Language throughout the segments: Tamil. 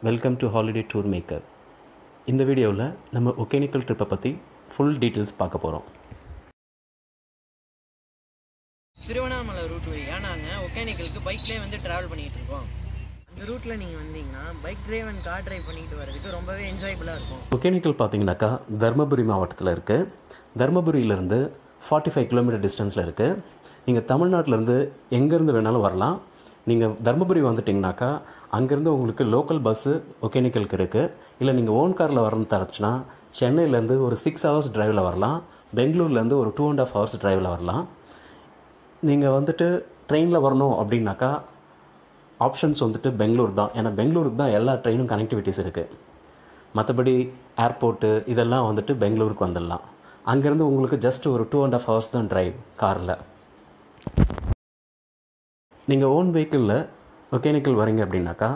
welcome to holiday tour maker இந்த வீடியோவில் நம்ம ஒகேனிக்கல் ட்ரிப்பை பற்றி ஃபுல் டீட்டெயில்ஸ் பார்க்க போகிறோம் திருவண்ணாமலை ரூட் வழியாக நாங்கள் ஒகேனிக்கலுக்கு பைக்லேயே வந்து ட்ராவல் பண்ணிகிட்டு இருக்கோம் அந்த ரூட்டில் நீங்கள் வந்தீங்கன்னா bike drive and car drive பண்ணிட்டு வரதுக்கு ரொம்பவே என்ஜாயபுளாக இருக்கும் ஒகேனிக்கல் பார்த்தீங்கன்னாக்கா தருமபுரி மாவட்டத்தில் இருக்குது தருமபுரியிலேருந்து ஃபார்ட்டி ஃபைவ் கிலோமீட்டர் டிஸ்டன்ஸில் இருக்குது நீங்கள் தமிழ்நாட்டிலேருந்து எங்கேருந்து வேணாலும் வரலாம் நீங்கள் தருமபுரி வந்துட்டிங்கனாக்கா அங்கேருந்து உங்களுக்கு லோக்கல் பஸ்ஸு ஒகேனிக்கலுக்கு இருக்குது இல்லை நீங்கள் ஓன் காரில் வரணும் தரச்சுன்னா சென்னையிலேருந்து ஒரு சிக்ஸ் ஹவர்ஸ் டிரைவில் வரலாம் பெங்களூர்லேருந்து ஒரு டூ அண்ட் ஆஃப் ஹவர்ஸ் டிரைவில் வரலாம் நீங்கள் வந்துட்டு ட்ரெயினில் வரணும் அப்படின்னாக்கா ஆப்ஷன்ஸ் வந்துட்டு பெங்களூர் தான் ஏன்னா பெங்களூருக்கு தான் எல்லா ட்ரெயினும் கனெக்டிவிட்டிஸ் இருக்குது மற்றபடி ஏர்போர்ட்டு இதெல்லாம் வந்துட்டு பெங்களூருக்கு வந்துடலாம் அங்கேருந்து உங்களுக்கு ஜஸ்ட் ஒரு டூ அண்ட் ஆஃப் ஹவர்ஸ் தான் டிரைவ் காரில் நீங்கள் ஓன் வெஹிக்கிளில் ஒகேனிக்கல் வரீங்க அப்படின்னாக்கா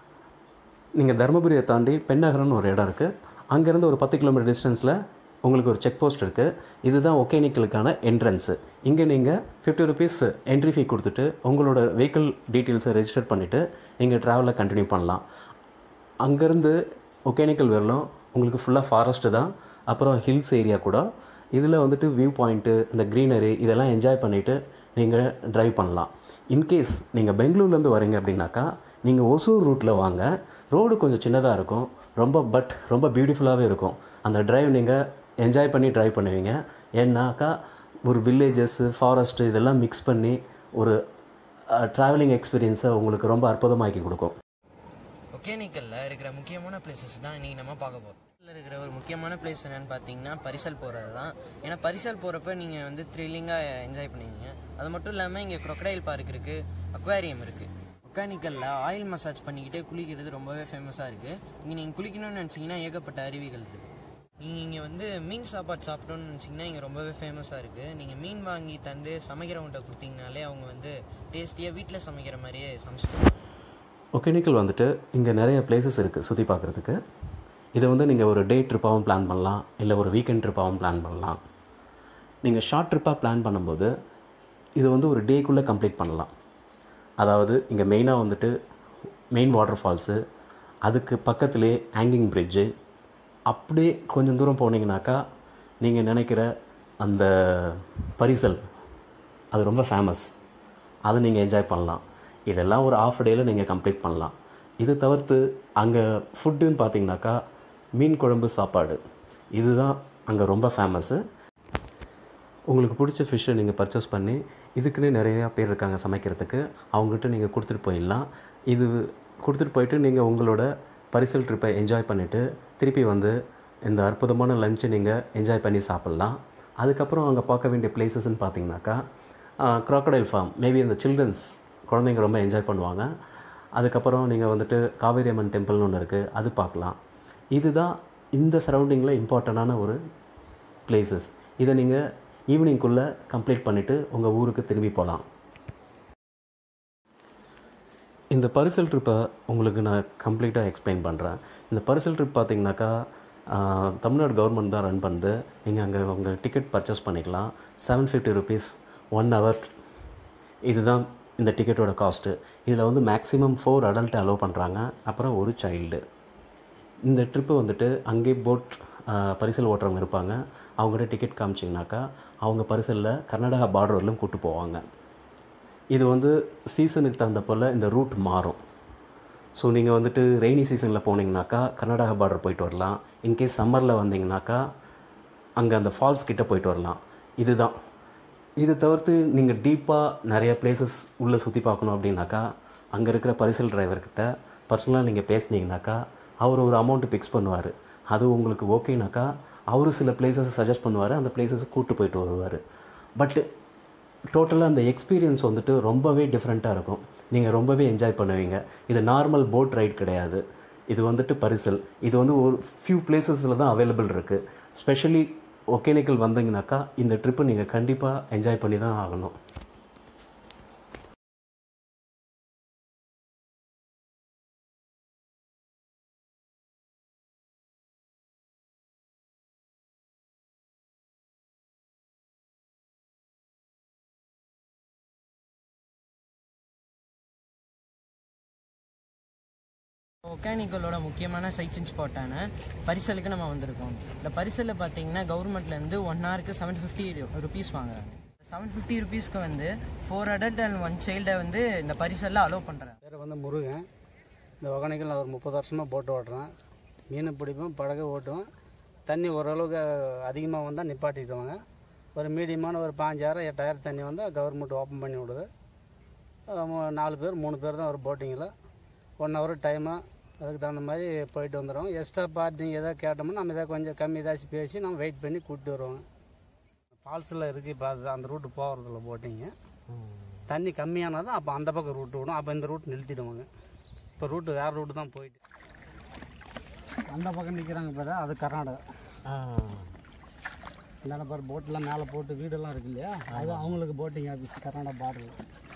நீங்கள் தருமபுரியை தாண்டி பெண்ணகரம்னு ஒரு இடம் இருக்குது அங்கேருந்து ஒரு பத்து கிலோமீட்டர் டிஸ்டன்ஸில் உங்களுக்கு ஒரு செக் போஸ்ட் இருக்குது இதுதான் ஒகேனிக்கலுக்கான என்ட்ரன்ஸு இங்கே நீங்கள் ஃபிஃப்டி ருபீஸ் என்ட்ரி ஃபீ கொடுத்துட்டு உங்களோட வெஹிக்கிள் டீட்டெயில்ஸை ரெஜிஸ்டர் பண்ணிவிட்டு நீங்கள் ட்ராவலை கண்டினியூ பண்ணலாம் அங்கேருந்து ஒகேனிக்கல் வரலும் உங்களுக்கு ஃபுல்லாக ஃபாரஸ்ட்டு தான் அப்புறம் ஹில்ஸ் ஏரியா கூட இதில் வந்துட்டு வியூ பாயிண்ட்டு இந்த க்ரீனரி இதெல்லாம் என்ஜாய் பண்ணிவிட்டு நீங்கள் ட்ரைவ் பண்ணலாம் இன்கேஸ் நீங்கள் பெங்களூர்லேருந்து வரீங்க அப்படின்னாக்கா நீங்கள் ஒசூர் ரூட்டில் வாங்க ரோடு கொஞ்சம் சின்னதாக இருக்கும் ரொம்ப பட் ரொம்ப பியூட்டிஃபுல்லாகவே இருக்கும் அந்த டிரைவ் நீங்கள் என்ஜாய் பண்ணி ட்ரைவ் பண்ணுவீங்க ஏன்னாக்கா ஒரு வில்லேஜஸ்ஸு ஃபாரஸ்ட்டு இதெல்லாம் மிக்ஸ் பண்ணி ஒரு ட்ராவலிங் எக்ஸ்பீரியன்ஸை உங்களுக்கு ரொம்ப அற்புதமாக்கி கொடுக்கும் ஒகேனிக்கலில் இருக்கிற முக்கியமான பிளேசஸ் தான் இன்றைக்கி நம்ம பார்க்க போகிறோம் இருக்கிற ஒரு முக்கியமான பிளேஸ் என்னன்னு பார்த்தீங்கன்னா பரிசல் போகிறது தான் ஏன்னா பரிசல் போகிறப்ப நீங்கள் வந்து த்ரில்லிங்காக என்ஜாய் பண்ணுவீங்க அது மட்டும் இல்லாமல் இங்கே crocodile பார்க் இருக்குது அக்வாரியம் இருக்குது ஒகேனிக்கலில் ஆயில் மசாஜ் பண்ணிக்கிட்டே குளிக்கிறது ரொம்பவே ஃபேமஸாக இருக்குது இங்கே நீங்கள் குளிக்கணும்னு நினச்சிங்கன்னா ஏகப்பட்ட அருவிகள் இருக்குது நீங்கள் இங்கே வந்து மீன் சாப்பாடு சாப்பிட்டோன்னு நினச்சிங்கன்னா இங்கே ரொம்பவே ஃபேமஸாக இருக்குது நீங்கள் மீன் வாங்கி தந்து சமைக்கிறவங்கள்ட்ட கொடுத்தீங்கனாலே அவங்க வந்து டேஸ்டியாக வீட்டில் சமைக்கிற மாதிரியே சமைச்சிட்டு ஒகேனிக்கல் வந்துட்டு இங்கே நிறைய பிளேசஸ் இருக்குது சுற்றி பார்க்குறதுக்கு இதை வந்து நீங்கள் ஒரு டே ட்ரிப்பாகவும் பிளான் பண்ணலாம் இல்லை ஒரு வீக்கெண்ட் ட்ரிப்பாகவும் பிளான் பண்ணலாம் நீங்கள் ஷார்ட் ட்ரிப்பாக பிளான் பண்ணும்போது இது வந்து ஒரு டேக்குள்ளே கம்ப்ளீட் பண்ணலாம் அதாவது இங்கே மெயினாக வந்துட்டு மெயின் வாட்டர் ஃபால்ஸு அதுக்கு பக்கத்துலேயே ஹேங்கிங் பிரிட்ஜு அப்படியே கொஞ்சம் தூரம் போனீங்கனாக்கா நீங்கள் நினைக்கிற அந்த பரிசல் அது ரொம்ப ஃபேமஸ் அதை நீங்கள் என்ஜாய் பண்ணலாம் இதெல்லாம் ஒரு ஆஃப் டேயில் நீங்கள் கம்ப்ளீட் பண்ணலாம் இது தவிர்த்து அங்கே ஃபுட்டுன்னு பார்த்தீங்கன்னாக்கா மீன் குழம்பு சாப்பாடு இதுதான் அங்கே ரொம்ப ஃபேமஸ்ஸு உங்களுக்கு பிடிச்ச ஃபிஷ்ஷை நீங்கள் பர்ச்சேஸ் பண்ணி இதுக்குன்னே நிறையா பேர் இருக்காங்க சமைக்கிறதுக்கு அவங்ககிட்ட நீங்கள் கொடுத்துட்டு போயிடலாம் இது கொடுத்துட்டு போயிட்டு நீங்கள் உங்களோட பரிசல் ட்ரிப்பை என்ஜாய் பண்ணிவிட்டு திருப்பி வந்து இந்த அற்புதமான லஞ்சை நீங்கள் என்ஜாய் பண்ணி சாப்பிட்லாம் அதுக்கப்புறம் அங்கே பார்க்க வேண்டிய பிளேசஸ்ன்னு பார்த்தீங்கன்னாக்கா crocodile ஃபார்ம் மேபி இந்த சில்ட்ரன்ஸ் குழந்தைங்க ரொம்ப என்ஜாய் பண்ணுவாங்க அதுக்கப்புறம் நீங்கள் வந்துட்டு காவேரி அம்மன் டெம்பிள்னு ஒன்று இருக்குது அது பார்க்கலாம் இதுதான் இந்த சரௌண்டிங்கில் இம்பார்ட்டண்டான ஒரு பிளேசஸ் இதை நீங்கள் ஈவினிங்குள்ளே கம்ப்ளீட் பண்ணிவிட்டு உங்கள் ஊருக்கு திரும்பி போகலாம் இந்த பரிசல் ட்ரிப்பை உங்களுக்கு நான் கம்ப்ளீட்டாக எக்ஸ்பிளைன் பண்ணுறேன் இந்த பரிசல் ட்ரிப் பார்த்தீங்கன்னாக்கா ஆஹ், தமிழ்நாடு கவர்மெண்ட் தான் ரன் பண்ணுது நீங்கள் அங்கே உங்கள் டிக்கெட் பர்ச்சேஸ் பண்ணிக்கலாம் seven fifty rupees one hour இதுதான் இந்த டிக்கெட்டோட காஸ்ட்டு இதில் வந்து மேக்ஸிமம் ஃபோர் அடல்ட் அலோவ் பண்ணுறாங்க அப்புறம் ஒரு சைல்டு இந்த ட்ரிப்பு வந்துட்டு அங்கே போட் பரிசல் ஓட்டுறவங்க இருப்பாங்க அவங்ககிட்ட டிக்கெட் காமிச்சிங்கனாக்கா அவங்க பரிசலில் கர்நாடகா பார்டர் வரலும் கூட்டு போவாங்க இது வந்து சீசனுக்கு தகுந்த போல் இந்த ரூட் மாறும் ஸோ நீங்கள் வந்துட்டு ரெய்னி சீசனில் போனீங்கனாக்கா கர்நாடகா பார்டர் போயிட்டு வரலாம் இன்கேஸ் சம்மரில் வந்தீங்கனாக்கா அங்கே அந்த ஃபால்ஸ் கிட்ட போயிட்டு வரலாம் இதுதான் இது தவிர்த்து நீங்கள் டீப்பாக நிறைய பிளேசஸ் உள்ளே சுற்றி பார்க்கணும் அப்படின்னாக்கா அங்கே இருக்கிற பரிசல் டிரைவர்கிட்ட பர்சனலாக நீங்கள் பேசுனீங்கனாக்கா அவர் ஒரு அமௌண்ட்டு ஃபிக்ஸ் பண்ணுவார் அது உங்களுக்கு ஓகேனாக்கா அவர் சில பிளேசஸ் சஜஸ்ட் பண்ணுவார் அந்த பிளேசஸ் கூட்டு போயிட்டு வருவார் பட்டு டோட்டலாக அந்த எக்ஸ்பீரியன்ஸ் வந்துட்டு ரொம்பவே டிஃப்ரெண்ட்டாக இருக்கும் நீங்கள் ரொம்பவே என்ஜாய் பண்ணுவீங்க இது நார்மல் போட் ரைட் கிடையாது இது வந்துட்டு பரிசல் இது வந்து ஒரு ஃபியூ பிளேசஸில் தான் அவைலபிள் இருக்குது ஸ்பெஷலி ஒகேனிக்கல் வந்தீங்கனாக்கா இந்த ட்ரிப்பு நீங்கள் கண்டிப்பாக என்ஜாய் பண்ணி தான் ஆகணும் ஒகேனிக்கலோட முக்கியமான சைட்ஸிங் ஸ்பாட்டான பரிசலுக்கு நம்ம வந்திருக்கோம் இந்த பரிசலில் பார்த்தீங்கன்னா கவர்மெண்ட்லேருந்து ஒன் ஹவருக்கு செவன் ஃபிஃப்டி ருபீஸ் வாங்குறாங்க செவன் ஃபிஃப்டி ருபீஸ்க்கு வந்து ஃபோர் அடல்ட் அண்ட் ஒன் சைல்டை வந்து இந்த பரிசலில் அலோவ் பண்ணுறாங்க பேர் வந்து முருகன் இந்த ஒகனைகள் நான் ஒரு முப்பது வருஷமாக போட்டு ஓட்டுறேன் மீன் பிடிப்பேன் படகு ஓட்டுவேன் தண்ணி ஓரளவுக்கு அதிகமாக வந்தால் நிப்பாட்டிடுவாங்க ஒரு மீடியமான ஒரு பாஞ்சாயிரம் எட்டாயிரம் தண்ணி வந்தால் கவர்மெண்ட் ஓப்பன் பண்ணி விடுது அஹ் மூ- நாலு பேர் மூணு பேர் தான் ஒரு போட்டிங்கில் ஒன் ஹவர் டைமு அதுக்கு தகுந்த மாதிரி போயிட்டு வந்துடுவோம் எக்ஸ்ட்ரா பார்ட்டிங் எதாவது கேட்டோம்னா நம்ம எதாவது கொஞ்சம் கம்மி ஏதாச்சும் பேசி நம்ம வெயிட் பண்ணி கூப்பிட்டு வருவோங்க ஃபால்ஸில் இருக்குது இப்போ அது அந்த ரூட்டு போகிறதில்ல போட்டிங்க தண்ணி கம்மியானால் தான் அப்போ அந்த பக்கம் ரூட்டு விடும் அப்போ இந்த ரூட் நிறுத்திடுவாங்க இப்போ ரூட்டு வேறு ரூட்டு தான் போயிட்டு அந்த பக்கம் நிற்கிறாங்க பேர் அது கர்நாடகா இந்தாண்ட பாரு போட்டெல்லாம் மேலே போட்டு வீடெல்லாம் இருக்கு இல்லையா அது அவங்களுக்கு போட்டிங் ஆஃபீஸ் கர்நாடகா பார்டர்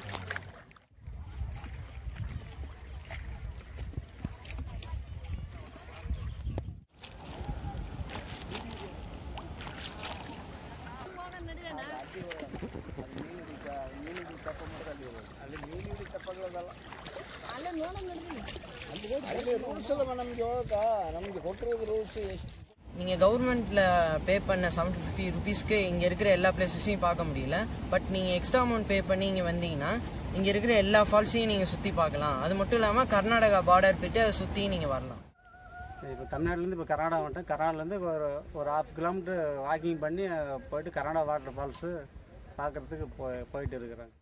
நீங்கள் கவர்மெண்ட்டில் பே பண்ண செவன் ஃபிஃப்டி ருபீஸ்க்கு இங்கே இருக்கிற எல்லா பிளேசஸையும் பார்க்க முடியல பட் நீங்கள் எக்ஸ்ட்ரா அமௌண்ட் பே பண்ணி இங்கே வந்தீங்கன்னா இங்கே இருக்கிற எல்லா ஃபால்ஸையும் நீங்கள் சுற்றி பார்க்கலாம் அது மட்டும் இல்லாமல் கர்நாடகா பார்டர் போயிட்டு அதை சுற்றி நீங்கள் வரலாம் இப்போ தமிழ்நாட்டிலேருந்து இப்போ கர்நாடகா வந்துட்டேன் கர்நாடகாலேருந்து ஒரு ஒரு ஹாஃப் கிலோமீட்டர் வாக்கிங் பண்ணி அஹ், போயிட்டு கர்நாடகா வாட்டர் ஃபால்ஸு பார்க்குறதுக்கு போய் போயிட்டு இருக்கிறேன்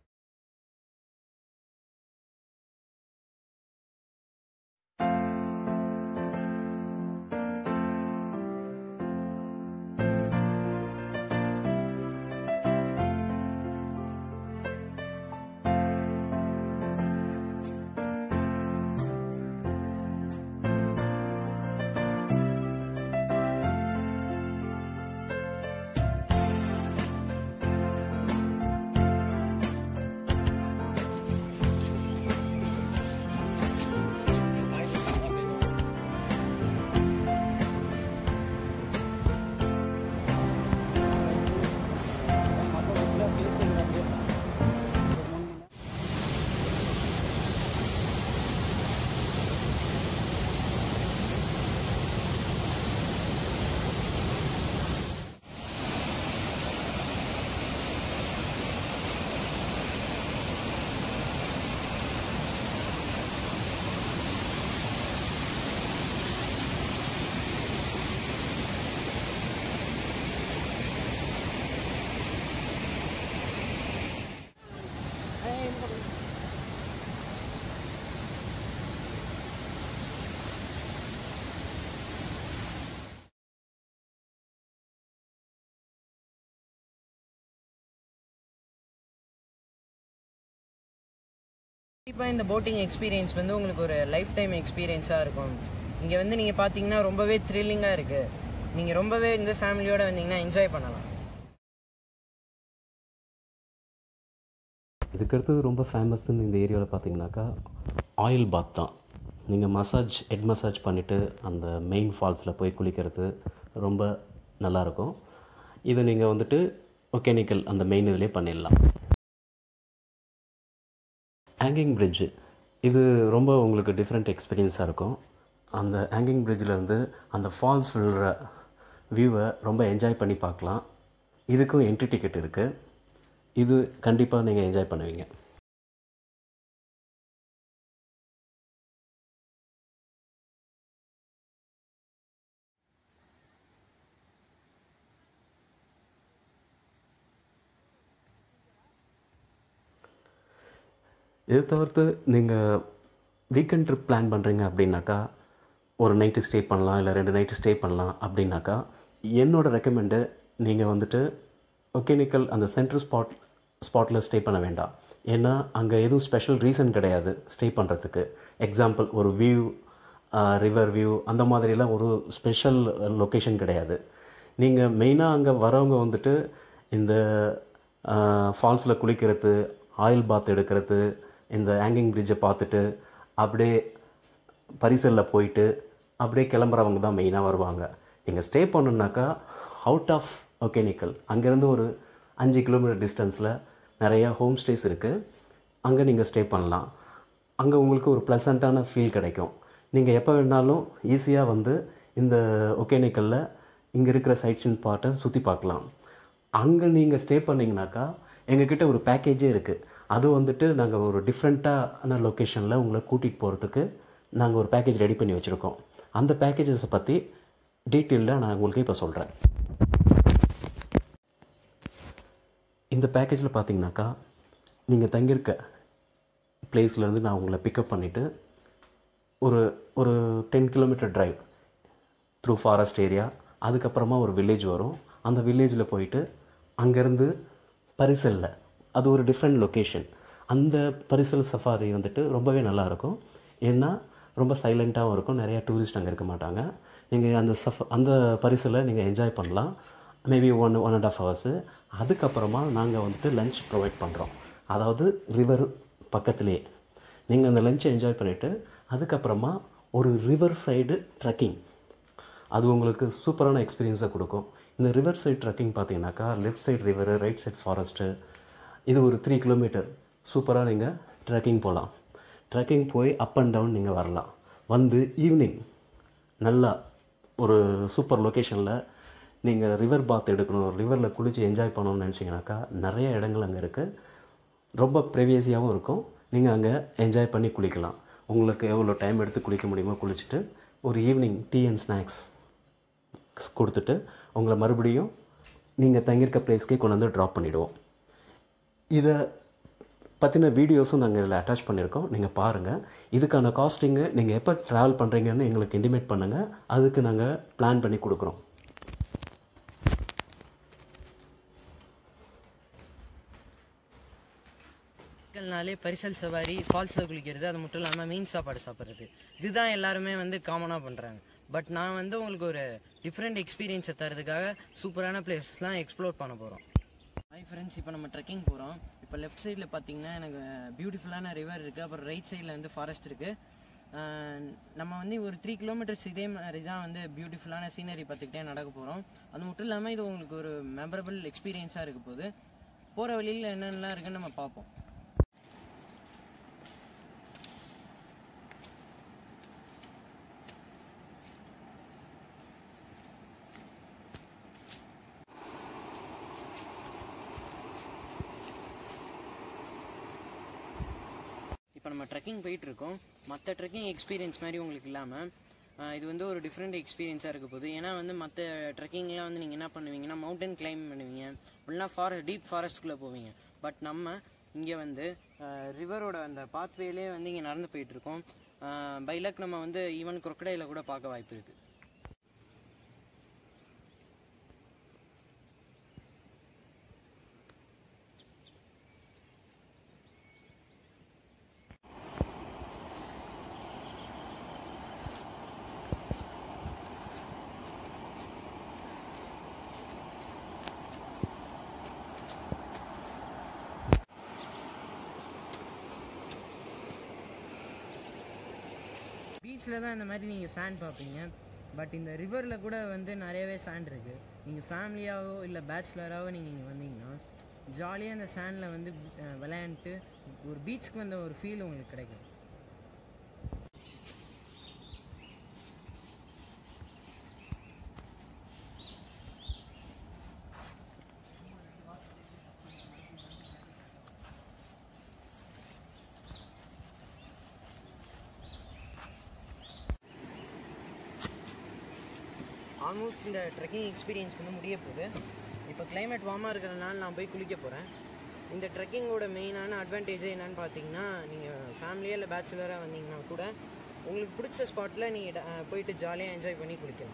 கண்டிப்பாக இந்த போட்டிங் எக்ஸ்பீரியன்ஸ் வந்து உங்களுக்கு ஒரு லைஃப் டைம் எக்ஸ்பீரியன்ஸாக இருக்கும் இங்கே வந்து நீங்கள் பார்த்தீங்கன்னா ரொம்பவே த்ரில்லிங்காக இருக்குது நீங்கள் ரொம்பவே இந்த ஃபேமிலியோட வந்தீங்கன்னா என்ஜாய் பண்ணலாம் இதுக்கடுத்தது ரொம்ப ஃபேமஸ்ன்னு இந்த ஏரியாவில் பார்த்தீங்கன்னாக்கா ஆயில் பாத் தான் நீங்கள் மசாஜ் ஹெட் மசாஜ் பண்ணிவிட்டு அந்த மெயின் ஃபால்ஸில் போய் குளிக்கிறது ரொம்ப நல்லாயிருக்கும் இதை நீங்கள் வந்துட்டு ஒகேனிக்கல் அந்த மெயின் இதிலே பண்ணிடலாம் ஹேங்கிங் பிரிட்ஜு இது ரொம்ப உங்களுக்கு டிஃப்ரெண்ட் எக்ஸ்பீரியன்ஸாக இருக்கும் அந்த ஹேங்கிங் இருந்து அந்த ஃபால்ஸ் விழுற வியூவை ரொம்ப என்ஜாய் பண்ணி பார்க்கலாம் இதுக்கும் என்ட்ரி டிக்கெட் இருக்குது இது கண்டிப்பாக நீங்கள் என்ஜாய் பண்ணுவீங்க இது தவிர்த்து நீங்கள் வீக்கெண்ட் ட்ரிப் பிளான் பண்ணுறீங்க அப்படின்னாக்கா ஒரு நைட்டு ஸ்டே பண்ணலாம் இல்லை ரெண்டு நைட்டு ஸ்டே பண்ணலாம் அப்படின்னாக்கா என்னோடய ரெக்கமெண்டு நீங்கள் வந்துட்டு ஒகேனிக்கல் அந்த சென்ட்ரல் ஸ்பாட் ஸ்பாட்டில் ஸ்டே பண்ண வேண்டாம் ஏன்னா அங்கே எதுவும் ஸ்பெஷல் ரீசன் கிடையாது ஸ்டே பண்ணுறதுக்கு எக்ஸாம்பிள் ஒரு வியூ ரிவர் வியூ அந்த மாதிரிலாம் ஒரு ஸ்பெஷல் லொக்கேஷன் கிடையாது நீங்கள் மெயினாக அங்கே வரவங்க வந்துட்டு இந்த ஃபால்ஸில் குளிக்கிறது ஆயில் பாத் எடுக்கிறது இந்த ஹேங்கிங் பிரிட்ஜை பார்த்துட்டு அப்படியே பரிசலில் போயிட்டு அப்படியே கிளம்புறவங்க தான் மெயினாக வருவாங்க நீங்கள் ஸ்டே பண்ணணுன்னாக்கா அவுட் ஆஃப் ஒகேனிக்கல் அங்கேருந்து ஒரு அஞ்சு கிலோமீட்டர் டிஸ்டன்ஸில் நிறையா ஹோம் ஸ்டேஸ் இருக்குது அங்கே நீங்கள் ஸ்டே பண்ணலாம் அங்கே உங்களுக்கு ஒரு ப்ளசண்ட்டான ஃபீல் கிடைக்கும் நீங்கள் எப்போ வேணாலும் ஈஸியாக வந்து இந்த ஒகேனக்கல்ல இங்கே இருக்கிற சைட் சீன் பார்ட்டை சுற்றி பார்க்கலாம் அங்கே நீங்கள் ஸ்டே பண்ணிங்கனாக்கா எங்ககிட்ட ஒரு பேக்கேஜே இருக்குது அது வந்துட்டு நாங்கள் ஒரு டிஃப்ரெண்ட்டான லொக்கேஷனில் உங்களை கூட்டிகிட்டு போகிறதுக்கு நாங்கள் ஒரு பேக்கேஜ் ரெடி பண்ணி வச்சுருக்கோம் அந்த பேக்கேஜஸை பற்றி டீட்டெயில்டாக நான் உங்களுக்கு இப்போ சொல்கிறேன் இந்த பேக்கேஜில் பார்த்தீங்கன்னாக்கா நீங்கள் தங்கியிருக்க பிளேஸ்லேருந்து நான் உங்களை பிக்கப் பண்ணிவிட்டு ஒரு ஒரு ten kilometre drive through forest area அதுக்கப்புறமா ஒரு வில்லேஜ் வரும் அந்த வில்லேஜில் போயிட்டு அங்கேருந்து பரிசலில் அது ஒரு டிஃப்ரெண்ட் லொக்கேஷன் அந்த பரிசல் சஃபாரி வந்துட்டு ரொம்பவே நல்லாயிருக்கும் ஏன்னா ரொம்ப சைலண்ட்டாகவும் இருக்கும் நிறையா டூரிஸ்ட் அங்கே இருக்க மாட்டாங்க நீங்கள் அந்த சஃப் அந்த பரிசலை நீங்கள் என்ஜாய் பண்ணலாம் maybe one one and half hours அதுக்கப்புறமா நாங்கள் வந்துட்டு லஞ்ச் ப்ரொவைட் பண்ணுறோம் அதாவது ரிவர் பக்கத்துலேயே நீங்கள் அந்த லஞ்சை என்ஜாய் பண்ணிவிட்டு அதுக்கப்புறமா ஒரு ரிவர் சைடு ட்ரெக்கிங் அது உங்களுக்கு சூப்பரான எக்ஸ்பீரியன்ஸை கொடுக்கும் இந்த ரிவர் சைடு ட்ரெக்கிங் பார்த்தீங்கன்னாக்கா left side river right side forest இது ஒரு த்ரீ கிலோமீட்டர் சூப்பராக நீங்கள் ட்ரெக்கிங் போகலாம் ட்ரெக்கிங் போய் அப் அண்ட் டவுன் நீங்கள் வரலாம் வந்து ஈவினிங் நல்லா ஒரு சூப்பர் லொக்கேஷனில் நீங்கள் ரிவர் பாத் எடுக்கணும் ரிவரில் குளித்து என்ஜாய் பண்ணணும்னு நினச்சிங்கனாக்கா நிறைய இடங்கள் அங்கே இருக்குது ரொம்ப ப்ரைவேசியாகவும் இருக்கும் நீங்கள் அங்கே என்ஜாய் பண்ணி குளிக்கலாம் உங்களுக்கு எவ்வளோ டைம் எடுத்து குளிக்க முடியுமோ குளிச்சுட்டு ஒரு ஈவினிங் டீ அண்ட் ஸ்நாக்ஸ் கொடுத்துட்டு உங்களை மறுபடியும் நீங்கள் தங்கியிருக்க பிளேஸ்க்கே கொண்டு வந்து ட்ராப் பண்ணிவிடுவோம் இதை பற்றின வீடியோஸும் நாங்கள் இதில் அட்டாச் பண்ணியிருக்கோம் நீங்கள் பாருங்கள் இதுக்கான காஸ்டிங்கு நீங்கள் எப்போ ட்ராவல் பண்ணுறீங்கன்னு எங்களுக்கு இன்டிமேட் பண்ணுங்கள் அதுக்கு நாங்கள் பிளான் பண்ணி கொடுக்குறோம் நாளே பரிசல் சவாரி ஃபால்ஸில் குளிக்கிறது அது மட்டும் இல்லாமல் மீன் சாப்பாடு சாப்பிட்றது இதுதான் எல்லாருமே வந்து காமனாக பண்ணுறாங்க பட் நான் வந்து உங்களுக்கு ஒரு டிஃப்ரெண்ட் எக்ஸ்பீரியன்ஸை தரதுக்காக சூப்பரான பிளேசஸ்லாம் எக்ஸ்ப்ளோர் பண்ண போகிறோம் ஹாய் ஃப்ரெண்ட்ஸ் இப்போ நம்ம ட்ரெக்கிங் போகிறோம் இப்போ லெஃப்ட் சைடில் பார்த்தீங்கன்னா எனக்கு பியூட்டிஃபுல்லான ரிவர் இருக்குது அப்புறம் ரைட் சைடில் வந்து ஃபாரஸ்ட் இருக்குது நம்ம வந்து ஒரு த்ரீ கிலோமீட்டர்ஸ் இதே மாதிரி தான் வந்து பியூட்டிஃபுல்லான சீனரி பார்த்துக்கிட்டே நடக்க போகிறோம் அது மட்டும் இல்லாமல் இது உங்களுக்கு ஒரு மெமரபிள் எக்ஸ்பீரியன்ஸாக இருக்க போகுது போகிற வழியில் என்னென்னலாம் இருக்குன்னு நம்ம பார்ப்போம் இப்போ நம்ம ட்ரெக்கிங் போயிட்டு இருக்கோம் மற்ற ட்ரெக்கிங் எக்ஸ்பீரியன்ஸ் மாதிரி உங்களுக்கு இல்லாமல் இது வந்து ஒரு டிஃப்ரெண்ட் எக்ஸ்பீரியன்ஸாக இருக்க போகுது ஏன்னா வந்து மற்ற ட்ரெக்கிங்லாம் வந்து நீங்கள் என்ன பண்ணுவீங்கன்னா மவுண்டன் கிளைம் பண்ணுவீங்க இல்லைனா ஃபாரஸ்ட் டீப் ஃபாரஸ்ட்குள்ளே போவீங்க பட் நம்ம இங்கே வந்து ரிவரோட அந்த பாத்வேலே வந்து இங்கே நடந்து போயிட்டு இருக்கோம் பை லக் நம்ம வந்து ஈவன் crocodile கூட பார்க்க வாய்ப்பு இருக்குது பீச்சில் தான் இந்த மாதிரி நீங்கள் சாண்ட் பார்ப்பீங்க பட் இந்த ரிவரில் கூட வந்து நிறையவே சாண்ட் இருக்குது நீங்கள் ஃபேமிலியாவோ இல்லை பேச்சுலராகவோ நீங்கள் இங்கே வந்தீங்கன்னா ஜாலியாக அந்த சாண்டில் வந்து அஹ், விளையாண்டுட்டு ஒரு பீச்சுக்கு வந்த ஒரு ஃபீல் உங்களுக்கு கிடைக்கும் ஆல்மோஸ்ட் இந்த ட்ரெக்கிங் எக்ஸ்பீரியன்ஸ் வந்து முடிய போகுது இப்போ climate வார்மாக இருக்கிறதுனால நான் போய் குளிக்க போகிறேன் இந்த ட்ரெக்கிங்கோட மெயினான அட்வான்டேஜ் என்னன்னு பார்த்தீங்கன்னா நீங்கள் ஃபேமிலியாக இல்லை பேச்சுலராக வந்தீங்கன்னா கூட உங்களுக்கு பிடிச்ச ஸ்பாட்டில் நீங்கள் போயிட்டு ஜாலியாக என்ஜாய் பண்ணி குளிக்கலாம்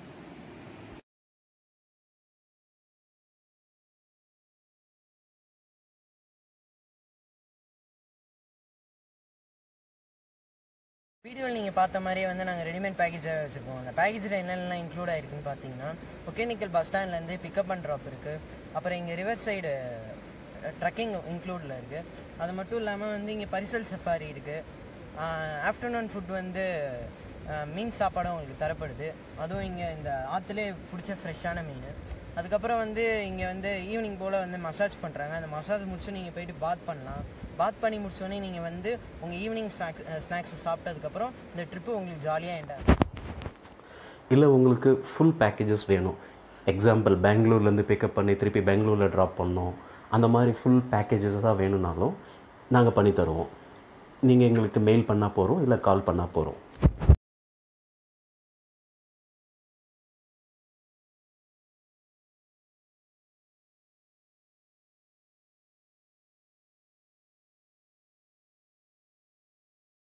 வீடியோவில் நீங்கள் பார்த்த மாதிரியே வந்து நாங்கள் ரெடிமேட் பேக்கேஜாக வச்சுருக்கோம் அந்த பேக்கேஜில் என்னென்னலாம் இன்க்ளூட் ஆயிருக்குன்னு பார்த்தீங்கன்னா ஒகேனிக்கல் பஸ் ஸ்டாண்ட்லேருந்து பிக்கப் அண்ட் ட்ராப் இருக்குது அப்புறம் இங்கே ரிவர் சைடு ட்ரக்கிங் இன்க்ளூடில் இருக்குது அது மட்டும் இல்லாமல் வந்து இங்கே பரிசல் சஃபாரி இருக்குது ஆஃப்டர்நூன் ஃபுட் வந்து அஹ், மீன் சாப்பாடும் உங்களுக்கு தரப்படுது அதுவும் இங்கே இந்த ஆற்றுலேயே பிடிச்ச ஃப்ரெஷ்ஷான மீன் அதுக்கப்புறம் வந்து இங்கே வந்து ஈவினிங் போல் வந்து மசாஜ் பண்ணுறாங்க அந்த மசாஜ் முடிச்சு நீங்கள் போயிட்டு பாத் பண்ணலாம் பாத் பண்ணி முடிச்சோடனே நீங்கள் வந்து உங்கள் ஈவினிங் ஸ்நாக் ஸ்நாக்ஸ் சாப்பிட்டதுக்கப்புறம் இந்த ட்ரிப்பு உங்களுக்கு ஜாலியாக எண்ட் ஆகும் இல்லை உங்களுக்கு ஃபுல் பேக்கேஜஸ் வேணும் எக்ஸாம்பிள் பெங்களூர்லேருந்து பிக்கப் பண்ணி திருப்பி பெங்களூரில் ட்ராப் பண்ணோம் அந்த மாதிரி ஃபுல் பேக்கேஜஸாக வேணும்னாலும் நாங்கள் பண்ணி தருவோம் நீங்கள் எங்களுக்கு மெயில் பண்ணால் போகிறோம் இல்லை கால் பண்ணால் போகிறோம்